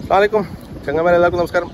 അസ്സാമലൈക്കും ചങ്ങന്മാരെ എല്ലാവർക്കും നമസ്കാരം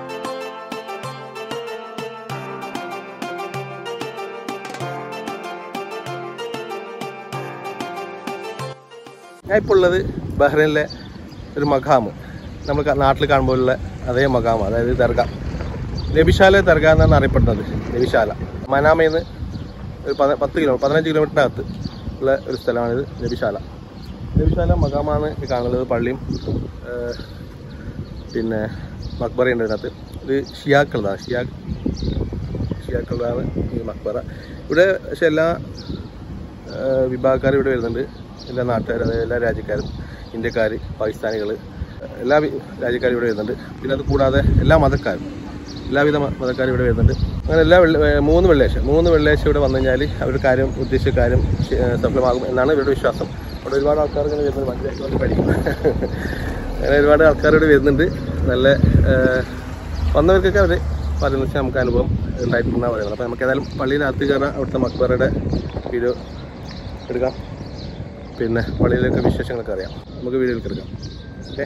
ഞാൻ ഇപ്പോൾ ഉള്ളത് ബഹ്റൈനിലെ ഒരു മഖാമ് നമ്മൾ ക- നാട്ടിൽ കാണുമ്പോഴുള്ള അതേ മഖാമ് അതായത് ദർഗ നബിശാല ദർഗ എന്നാണ് അറിയപ്പെടുന്നത് നബിശാല മനാമയിൽ നിന്ന് ഒരു പത- പത്ത് കിലോ പതിനഞ്ച് കിലോമീറ്ററിനകത്ത് ഉള്ള ഒരു സ്ഥലമാണിത് നബിശാല നബിശാല മഖാമാണ് ഈ കാണുന്നത് പള്ളിയും ഏഹ്, പിന്നെ മക്ബറയുണ്ട് ഇതിനകത്ത് ഇത് ഷിയാക്കളതാണ് ഷിയാ ഷിയാക്കളതാണ് ഈ മക്ബറ ഇവിടെ പക്ഷെ എല്ലാ ഏഹ്, വിഭാഗക്കാരും ഇവിടെ വരുന്നുണ്ട് എല്ലാ നാട്ടുകാരും അതായത് എല്ലാ രാജ്യക്കാരും ഇന്ത്യക്കാർ പാകിസ്ഥാനികൾ എല്ലാ വി- രാജ്യക്കാരും ഇവിടെ വരുന്നുണ്ട് പിന്നെ അത് കൂടാതെ എല്ലാ മതക്കാരും എല്ലാവിധ മ- മതക്കാരും ഇവിടെ വരുന്നുണ്ട് അങ്ങനെ എല്ലാ വെള്ളി ഏഹ്, മൂന്ന് വെള്ളിയാഴ്ച മൂന്ന് വെള്ളിയാഴ്ച ഇവിടെ വന്നു കഴിഞ്ഞാൽ അവരുടെ കാര്യം ഉദ്ദേശിച്ച കാര്യം ശ- ഏഹ്, സഫലമാകും എന്നാണ് ഇവരുടെ വിശ്വാസം അവിടെ ഒരുപാട് ആൾക്കാർ ഇങ്ങനെ വരുന്നുണ്ട് മനസ്സിലാക്കി വന്ന് പഠിക്കും അങ്ങനെ ഒരുപാട് ആൾക്കാർ ഇവിടെ വരുന്നുണ്ട് നല്ല ഏഹ്, വന്നവർക്കൊക്കെ അവർ പറയുന്നത് വെച്ചാൽ നമുക്ക് അനുഭവം ഉണ്ടായിട്ടുണ്ടെന്നാണ് പറയുന്നത് അപ്പോൾ നമുക്ക് ഏതായാലും പള്ളിയിനകത്ത് കയറാൻ അവിടുത്തെ മക്ബറയുടെ വീഡിയോ എടുക്കാം പിന്നെ പള്ളിയിലൊക്കെ വിശേഷങ്ങളൊക്കെ അറിയാം നമുക്ക് വീഡിയോയിൽ എടുക്കാം ഓക്കെ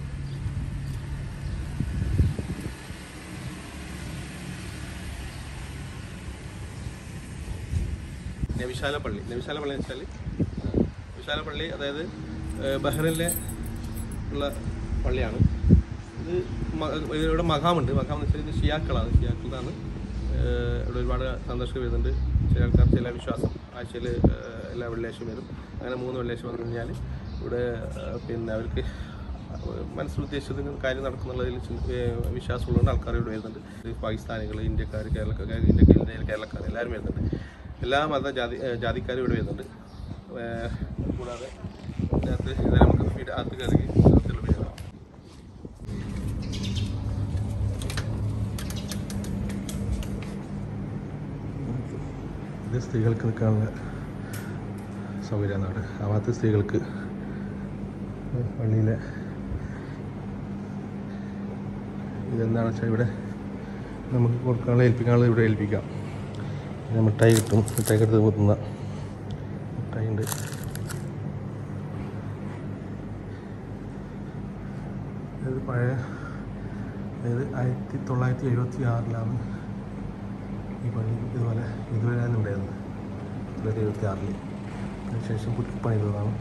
നബിശാല പള്ളി നബിശാല പള്ളി എന്ന് വെച്ചാൽ നബിശാല പള്ളി അതായത് ഏഹ്, ബഹ്റൈനിലെ ഉള്ള പള്ളിയാണ് ഇത് മ- ഇവിടെ മഖാമുണ്ട് മഖാം എന്ന് വെച്ചാൽ ഇത് ഷിയാക്കളാണ് ഷിയാക്കളാണ് ഏഹ്, ഇവിടെ ഒരുപാട് സന്ദർശകർ വരുന്നുണ്ട് ചില ആൾക്കാർ ചില വിശ്വാസം ആഴ്ചയിൽ എല്ലാ വെള്ളിയാഴ്ചയും വരും അങ്ങനെ മൂന്ന് വെള്ളിയാഴ്ച വന്നു കഴിഞ്ഞാൽ ഇവിടെ ഏഹ്, പിന്നെ അവർക്ക് മനസ്സിൽ ഉദ്ദേശിച്ചത് കാര്യം നടക്കുന്നുള്ളതിൽ ചിന്ത- ഏഹ്, വിശ്വാസമുള്ളതുകൊണ്ട് ആൾക്കാർ ഇവിടെ വരുന്നുണ്ട് ഇത് പാകിസ്ഥാനികൾ ഇന്ത്യക്കാർ കേരളക്കാർ ഇന്ത്യ ഇന്ത്യയിൽ കേരളക്കാർ എല്ലാവരും വരുന്നുണ്ട് എല്ലാ മത ജാതി ഏഹ്, ജാതിക്കാരും ഇവിടെ വരുന്നുണ്ട് ഏഹ്, കൂടാതെ ഇതിനകത്ത് ഇത് നമുക്ക് ഫീഡ് അകത്ത് കയറി അകത്തുള്ള വീഡിയോ കാണാം. ഇത് സ്ത്രീകൾക്ക് നിൽക്കാനുള്ള സൗകര്യമാണ് ആ ഭാഗത്ത് സ്ത്രീകൾക്ക് പള്ളിയിലെ ഇതെന്താണെന്ന് വെച്ചാൽ ഇവിടെ നമുക്ക് കൊടുക്കാനുള്ള ഏൽപ്പിക്കാനുള്ള ഇവിടെ ഏൽപ്പിക്കാം പിന്നെ മിഠായി കിട്ടും മിഠായി എടുത്ത് കുത്തുന്ന മിഠായി ഉണ്ട് ഇത് പഴയ അതായത് ആയിരത്തി തൊള്ളായിരത്തി എഴുപത്തി ആറിലാണ് ഈ പള്ളി ഇതുപോലെ ഇതുവരെ ഉണ്ടായിരുന്നത് തൊള്ളായിരത്തി എഴുപത്തി ആറിൽ അതിനുശേഷം പുതുക്കി പണിതതാണ്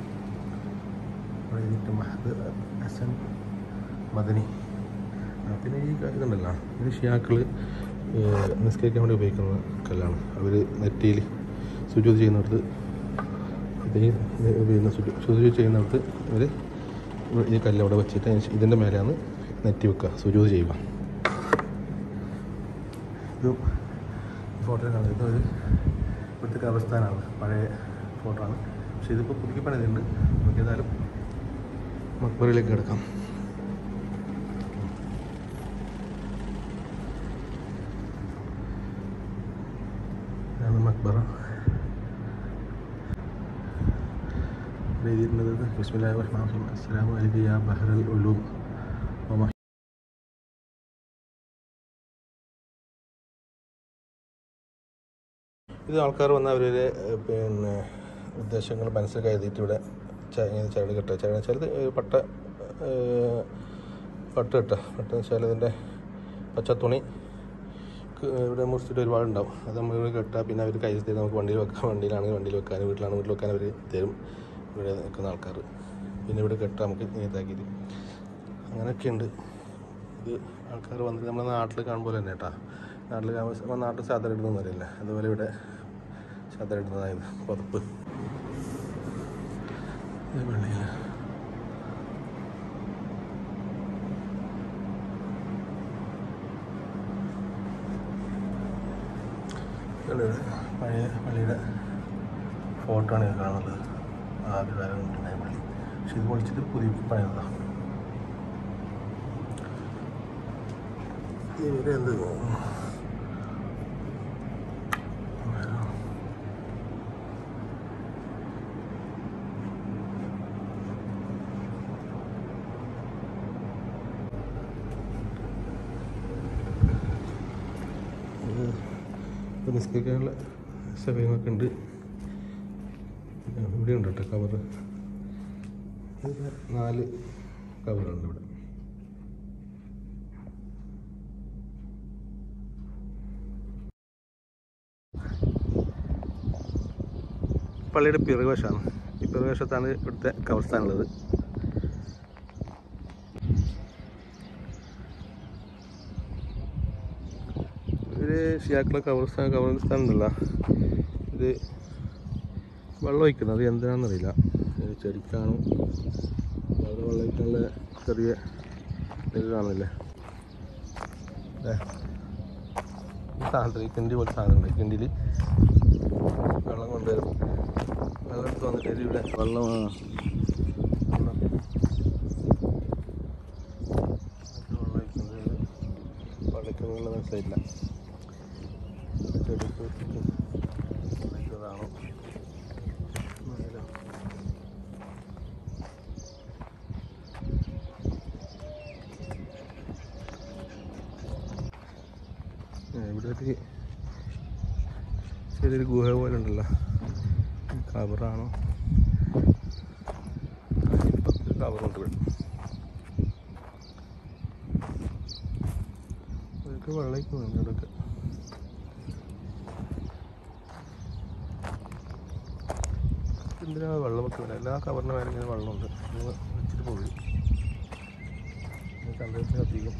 അവിടെ എഴുതിയിട്ട് മഹദ് ഹസൻ മദനി ആ, പിന്നെ ഈ ക- ഇതുണ്ടല്ലോ ഇത് ഷിയാക്കൾ നിസ്കരിക്കാൻ വേണ്ടി ഉപയോഗിക്കുന്ന കല്ലാണ് അവർ നെറ്റിയിൽ സുജൂത് ചെയ്യുന്നിടത്ത് ഇത് ഈ ഉപയോഗിക്കുന്ന സുജു സുജൂത് ചെയ്യുന്നിടത്ത് ഇവർ ഈ കല്ല് അവിടെ വെച്ചിട്ട് അതിന് ശേ- ഇതിൻ്റെ മേലെയാണ് നെറ്റി വെക്കുക സുജൂത് ചെയ്യുക ഇതും ഫോട്ടോ കാണുന്നത് ഇതൊരു ഇവിടുത്തെ കബസ്ഥാനാണ് പഴയ ഫോട്ടോ ആണ് പക്ഷേ ഇതിപ്പോൾ പുതുക്കി പണിതുണ്ട് നമുക്ക് ഏതായാലും മക്ബറയിലേക്ക് കിടക്കാം ഇതാണ് മക്ബറ ഇവിടെ എഴുതിയിട്ടുള്ളത് ബിസ്മില്ലാഹിർ റഹ്മാനിർ റഹീം അസ്സലാമു അലൈക്കും യാ ബഹ്റൽ ഉലൂം വമ ഇത് ആൾക്കാർ വന്ന അവരുടെ ഏഹ്, പിന്നെ ഉദ്ദേശങ്ങൾ മനസ്സിൽ കരുതിയിട്ട് ഇവിടെ ച- ഇങ്ങനെ ചരട് കെട്ടുക ചരട് വെച്ചാൽ ഇത് ഒരു പട്ട ഏഹ്, പട്ട് കെട്ടുക പട്ട് വെച്ചാൽ ഇതിൻ്റെ പച്ചത്തുണി ക്ക് ഇവിടെ മുറിച്ചിട്ട് ഒരുപാട് ഉണ്ടാവും അത് നമ്മൾ ഇവിടെ കെട്ടുക പിന്നെ അവർ കയ്യിൽ തരും നമുക്ക് വണ്ടിയിൽ വെക്കാം വണ്ടിയിലാണെങ്കിൽ വണ്ടിയിൽ വെക്കാൻ വീട്ടിലാണെങ്കിൽ വീട്ടിൽ വെക്കാൻ അവർ തരും ഇവിടെ നിൽക്കുന്ന ആൾക്കാർ പിന്നെ ഇവിടെ കെട്ടുക നമുക്ക് ഇതാക്കിയിട്ട് അങ്ങനെയൊക്കെ ഉണ്ട് ഇത് ആൾക്കാർ വന്നിട്ട് നമ്മുടെ നാട്ടിൽ കാണുമ്പോൾ തന്നെ കേട്ടാ നാട്ടിൽ കാണുമ്പോൾ നമ്മുടെ നാട്ടിൽ ചാദർ ഇടുന്നതെന്ന് അറിയില്ല അതുപോലെ ഇവിടെ ചാദർ ഇടുന്നതായത് പുതപ്പ് ഇത് വെള്ളിയില്ല ഇവിടെ പഴയ പള്ളിയുടെ ഫോട്ടോ ആണ് ഇത് കാണുന്നത് ആദ്യ കാലം കൊണ്ടുണ്ടായ പള്ളി പക്ഷെ ഇത് പൊളിച്ചിട്ട് പുതിയ പണിതാണ് ഇവിടെ എന്ത് ഇത് നിസ്കരിക്കാനുള്ള സൗകര്യങ്ങളൊക്കെ ഉണ്ട് ഇവിടെ ഉണ്ട് കേട്ടോ കവർ നാല് കവറുണ്ട് ഇവിടെ പള്ളിയുടെ പിറകുവശമാണ് ഈ പിറകുവശത്താണ് ഇവിടുത്തെ കബർസ്ഥാനുള്ളത് ഇവര് ഷിയാക്കളെ കബർസ്ഥാൻ കബർസ്ഥാൻ ഉണ്ടല്ലോ ഇത് വെള്ളം ഒഴിക്കുന്നത് അത് എന്തിനാണെന്നറിയില്ല ഇത് ചെടിക്കാണോ അവിടെ വെള്ളം ഒഴിക്കാനുള്ള ചെറിയ ഇത് കാണില്ലേ ദേ. ഈ സാധനത്തിൽ ഈ കിണ്ടി പോലത്തെ സാധനമുണ്ട് കിണ്ടിയിൽ വെള്ളം കൊണ്ടുവരും വെള്ളം എടുത്ത് വന്നിട്ട് ഇത് ഇവിടെ വെള്ളം ആ, വെള്ളം എന്നിട്ട് വെള്ളം ഒഴിക്കുന്നത് പള്ളിക്കുള്ള മനസ്സിലായില്ല ചെടിക്ക് ഒഴിക്കുന്നതാണോ അറിയില്ല. ഏ, ഇവിടെ ഒരു ചെറിയൊരു ഗുഹ പോലെ ഉണ്ടല്ലോ കവറാണോ കവറുണ്ട് ഇവിടെ ഇതൊക്കെ വെള്ളയിക്കുന്നുണ്ട് ഇവിടെയൊക്കെ എന്തിനാ വെള്ളം വെക്കുന്നത് എല്ലാ കവറിൻ്റെ മേലെ ഇങ്ങനെ വെള്ളമുണ്ട് നിങ്ങൾ വെച്ചിട്ട് പോയി കണ്ടതിന് അധികം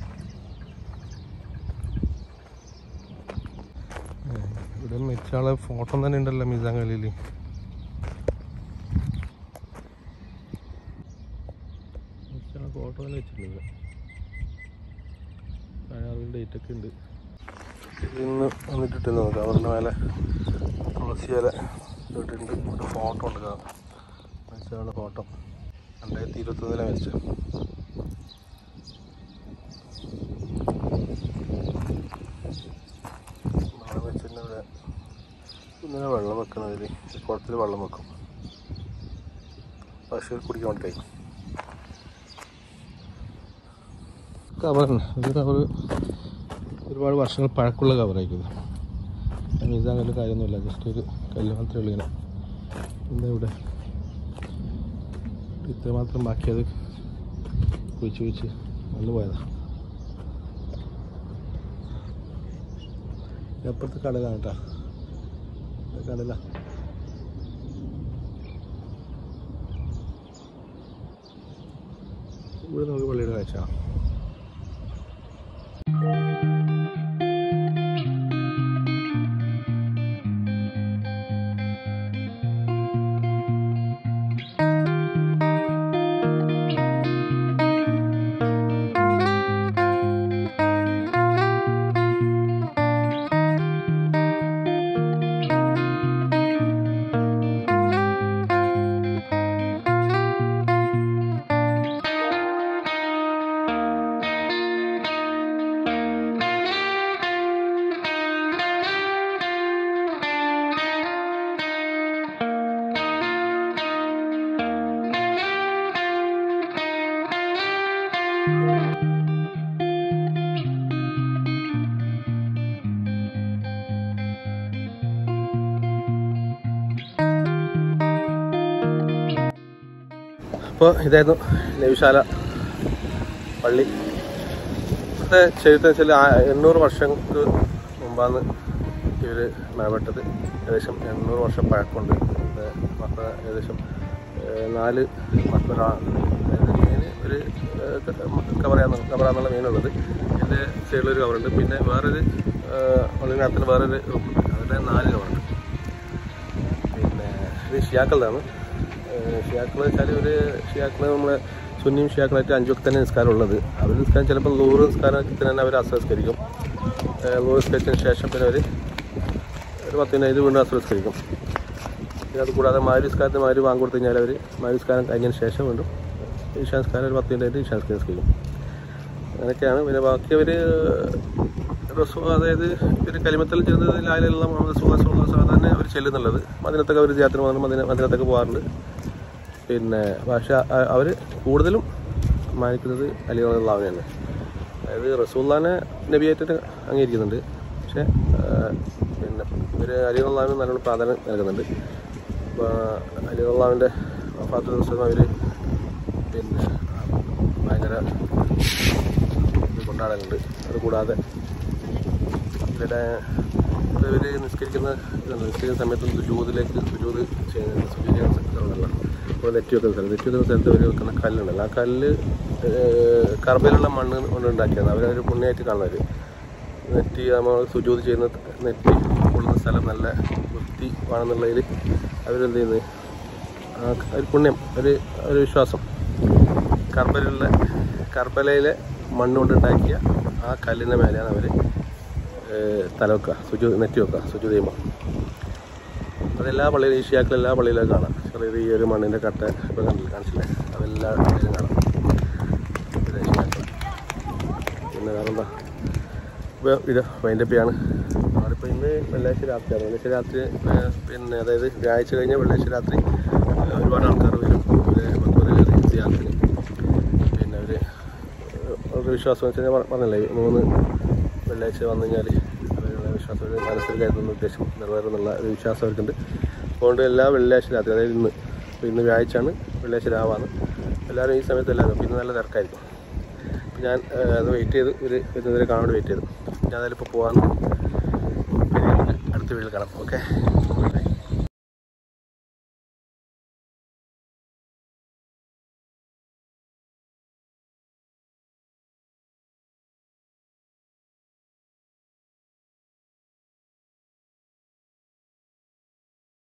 ഏ, ഇവിടെ മെച്ചാളെ ഫോട്ടോ തന്നെ ഉണ്ടല്ലോ മിസാൻ കലിയിൽ മെച്ചാളെ ഫോട്ടോ തന്നെ വെച്ചിട്ടുണ്ട് അയാളുടെ ഡേറ്റ് ഒക്കെ ഉണ്ട് ഇന്ന് വന്നിട്ടിട്ടുണ്ട് നമുക്ക് അവരുടെ മേലെ തുളസി ഇല ഇട്ടിട്ടുണ്ട് ഒരു ഫോട്ടോ ഉണ്ട് മെച്ചാളുടെ ഫോട്ടോ രണ്ടായിരത്തി ഇരുപത്തൊന്നിലെ മരിച്ച വെള്ളം വെച്ചിട്ട് ഇവിടെ ഇങ്ങനെ വെള്ളം വെക്കുന്നതിൽ കുളത്തിൽ വെള്ളം വെക്കും പശു കുടിക്കാൻ വേണ്ടിയിട്ടായി കവറാണ് ഇത് കവർ ഒരുപാട് വർഷങ്ങൾ പഴക്കമുള്ള കവറായിരിക്കും മീസാൻ കല്ല് കാര്യമൊന്നുമില്ല ജസ്റ്റ് ഒരു കല്ല് മാത്രമേ ഉള്ളൂ ഇങ്ങനെ എന്താ ഇവിടെ ഇത്ര മാത്രം ബാക്കിയത് കുഴിച്ച് കുഴിച്ച് വന്നു പോയതാണ് അപ്പുറത്ത് കടലാണ് കേട്ടോ കടല ഇവിടെ നമുക്ക് പള്ളിയുടെ കാഴ്ച അപ്പോൾ ഇതായിരുന്നു നബിശാല പള്ളി ഇവിടുത്തെ ചരിത്രം വെച്ചാൽ എണ്ണൂറ് വർഷങ്ങൾക്ക് മുമ്പാണ് ഇവർ മഴപ്പെട്ടത് ഏകദേശം എണ്ണൂറ് വർഷം പഴക്കമുണ്ട് ഇവിടുത്തെ മക്കള ഏകദേശം ഏഹ്, നാല് മക്കളാണ് മീൻ ഒരു കവറയാന്ന് കവറാന്നുള്ള മീനുള്ളത് എൻ്റെ സൈഡിലൊരു കവറുണ്ട് പിന്നെ വേറൊരു പള്ളിനകത്തിൽ വേറൊരു ഗ്രൂപ്പുണ്ട് അതിൻ്റെ നാല് കവറുണ്ട് പിന്നെ ഇത് ഷിയാക്കളുടെയാണ് ഷിയാക്കൾ വെച്ചാൽ ഒരു ഷിയാക്കൾ നമ്മളെ സുന്നിയും ഷിയാക്കളായിട്ട് അഞ്ചൊക്കെ തന്നെ നിസ്കാരം ഉള്ളത് അവർ നിസ്കാരം ചിലപ്പോൾ നൂറ് നിസ്കാരത്തിൽ തന്നെ അവർ അസംസ്കരിക്കും നൂറ് നിസ്കരിച്ചതിന് ശേഷം പിന്നെ അവർ ഒരു പത്തിനൈത് വീണ്ടും അസംസ്കരിക്കും പിന്നെ അത് കൂടാതെ മാരി നിസ്കാരത്തിന് മാരി വാങ്ങി കൊടുത്തു കഴിഞ്ഞാൽ അവർ മാരി നിസ്കാരം കഴിഞ്ഞതിന് ശേഷം വീണ്ടും ഈശാ നിസ്കാരം ഒരു പത്ത് മിനിറ്റ് ഈശാ നിസ്കരിക്കും അങ്ങനെയൊക്കെയാണ് പിന്നെ ബാക്കി അവർ റസൂ അതായത് ഇവർ കലിമത്തൽ ചെയ്യുന്നത് ലാലുള്ള മുഹമ്മദ് സുഹാസുള്ള സാധാരണ അവർ ചെല്ലുന്നുള്ളത് മദിനത്തൊക്കെ അവർ ജാത്തിന് പോകുന്നു മദിന മദിനത്തൊക്കെ പോകാറുണ്ട് പിന്നെ പക്ഷെ അവർ കൂടുതലും മാനിക്കുന്നത് അലികളാവിനെയാണ് അതായത് റസൂല്ലാനെ നബിയായിട്ട് അംഗീകരിക്കുന്നുണ്ട് പക്ഷേ ആ, പിന്നെ ഇവർ അലികളാവിന് നല്ലോണം പ്രാധാന്യം നൽകുന്നുണ്ട് അപ്പോൾ അലികളാവിൻ്റെ വഫാത്ത് ദിവസം അവർ പിന്നെ ഭയങ്കര ഇത് കൊണ്ടാടലുണ്ട് അതുകൂടാതെ ഇവരുടെ അപ്പോൾ ഇവർ നിസ്കരിക്കുന്ന ഇതുണ്ട്. നിസ്കരിക്കുന്ന സമയത്ത് സുജൂതിലേക്ക് സുജൂത് ചെയ്യുന്ന സുജൂത് ചെയ്യുന്ന സ്ഥലമുണ്ടല്ലോ അപ്പോൾ നെറ്റി വെക്കുന്ന സ്ഥലം നെറ്റി വെക്കുന്ന സ്ഥലത്ത് അവർ വെക്കുന്ന കല്ലുണ്ടല്ലോ ആ കല്ല് ഏഹ്, കർബയിലുള്ള മണ്ണ് കൊണ്ട് ഉണ്ടാക്കിയത് അവരൊരു പുണ്യമായിട്ട് കാണുന്നവർ നെറ്റി നമ്മൾ സുജൂത് ചെയ്യുന്ന നെറ്റി കൊള്ളുന്ന സ്ഥലം നല്ല വൃത്തി വേണമെന്നുള്ളതിൽ അവരെന്ത് ചെയ്യുന്നത് ആ ഒരു പുണ്യം ഒരു ഒരു വിശ്വാസം കർബലുള്ള കർബലയിലെ മണ്ണ് കൊണ്ടുണ്ടാക്കിയ ആ കല്ലിൻ്റെ മേലെയാണ് അവർ തല വെക്കുക സുജു നെറ്റി വെക്കുക സുജു ചെയ്യുമ്പോൾ അതെല്ലാ പള്ളിയിലും ഏഷ്യാക്കൾ എല്ലാ പള്ളിയിലും കാണാം ചെറിയ ഈ ഒരു മണ്ണിൻ്റെ കട്ട ഇപ്പം കണ്ടില്ല കാണിച്ചില്ലേ അതെല്ലാ പള്ളിയിലും കാണാം ഇത് ഏഷ്യാക്കൾ പിന്നെ വേറെന്താ ഇപ്പോൾ ഇത് വൈൻഡപ്പിയാണ് നമ്മളിപ്പോൾ ഇന്ന് വെള്ളിയാഴ്ച രാത്രിയാണ് വെള്ളിയാഴ്ച രാത്രി ഏഹ്, പിന്നെ അതായത് വ്യാഴാഴ്ച കഴിഞ്ഞ വെള്ളിയാഴ്ച രാത്രി ഏഹ്, ഒരുപാട് ആൾക്കാർ വരും ഒരു മക്കളെ യാത്ര പിന്നെ ഒരു ഒരു വിശ്വാസം വെച്ച് കഴിഞ്ഞാൽ പറഞ്ഞല്ലേ ഈ മൂന്ന് വെള്ളിയാഴ്ച വന്നു കഴിഞ്ഞാൽ അവരുടെ വിശ്വാസം ഒരു മനസ്സിൽ കരുതുന്ന ഉദ്ദേശം നിറവേറുന്നുള്ള ഒരു വിശ്വാസം അവർക്കുണ്ട് അതുകൊണ്ട് എല്ലാ വെള്ളിയാഴ്ച രാത്രി അതായത് ഇന്ന് ഇപ്പോൾ ഇന്ന് വ്യാഴാഴ്ചയാണ് വെള്ളിയാഴ്ച രാവാണ് എല്ലാവരും ഈ സമയത്ത് എല്ലാവരും പിന്നെ നല്ല തിരക്കായിരിക്കും അപ്പോൾ ഞാൻ ഏഹ്, അത് വെയിറ്റ് ചെയ്ത് ഒരു വരുന്നവരെ കാണാൻ വേണ്ടി വെയിറ്റ് ചെയ്തു ഞാൻ അതിലിപ്പോൾ പോകാൻ പിന്നെ നമുക്ക് അടുത്ത വീട്ടിൽ കാണാം ഓക്കെ